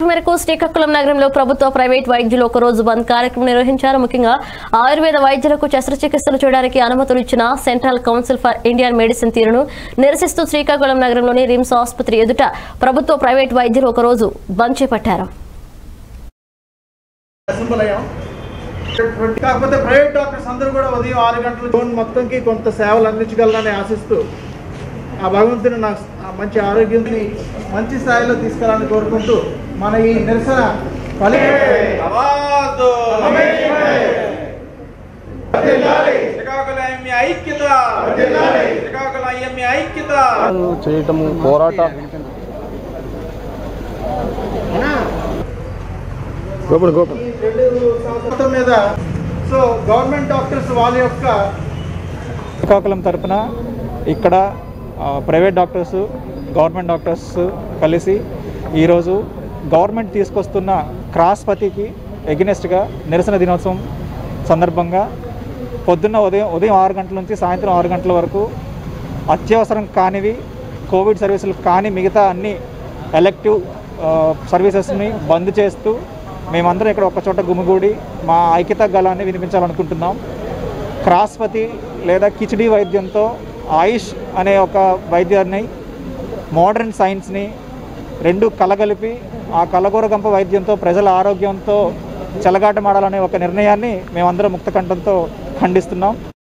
మేరకు శ్రీకాకుళం నగరంలో ప్రభుత్వ ప్రైవేట్ వైద్యులు ఒక రోజు బంద్ కార్యక్రమం నిర్వహించారు ముఖ్యంగా ఆయుర్వేద వైద్యులకు శస్త్రచికిత్సలు చేయడానికి అనుమతులు ఇచ్చిన central council for Indian medicine తీరును నిరసిస్తూ శ్రీకాకుళం నగరంలోని రిమ్స్ ఆసుపత్రి ఎదుట ప్రభుత్వ ప్రైవేట్ వైద్యులు ఒక రోజు బంద్ చేపట్టారు అసెంబ్ల్ అయ్యాం కాకపోతే ప్రైవేట్ డాక్టర్స్ అందరూ కూడా ఉదయం ఆరు గంటల జోన్ మొత్తంకి కొంత సేవలు అందించగలరని ఆశిస్తూ ఆ భగవంతుని నాకు ఆ మంచి ఆరోగ్యాన్ని మంచి స్థాయిలో తీసుకురావాలని కోరుకుంటూ మన ఈ నిరసన అవాదు శ్రీకాకుళం ఎంఏ ఐక్యత శ్రీకాకుళం ఎంఏ ఐక్యత చేయటము పోరాట గోపుడు గోపుడు ఈ రెండు సంవత్సరాల మీద సో గవర్నమెంట్ డాక్టర్స్ వాళ్ళ యొక్క శ్రీకాకుళం తరపున ఇక్కడ ఆ, ప్రైవేట్ డాక్టర్స్ గవర్నమెంట్ డాక్టర్స్ కలిసి ఈరోజు గవర్నమెంట్ తీసుకొస్తున్న క్రాస్ పతికి ఎగ్నెస్ట్గా నిరసన దినోత్సవం సందర్భంగా పొద్దున్న ఉదయం ఉదయం ఆరు గంటల నుంచి సాయంత్రం ఆరు గంటల వరకు అత్యవసరం కానివి కోవిడ్ సర్వీసులు కాని మిగతా అన్ని ఎలెక్టివ్ సర్వీసెస్ని బంద్ చేస్తూ మేమందరం ఇక్కడ ఒక చోట గుమిగూడి మా ఐక్యత గలాన్ని వినిపించాలనుకుంటున్నాం క్రాస్పతి లేదా కిచిడి వైద్యంతో ఆయుష్ అనే ఒక వైద్యాన్ని మోడర్న్ సైన్స్ని రెండు కలగలిపి ఆ కలగూరగంప వైద్యంతో ప్రజల ఆరోగ్యంతో చెలగాటమాడాలనే ఒక నిర్ణయాన్ని మేమందరం ముక్తకంఠంతో ఖండిస్తున్నాం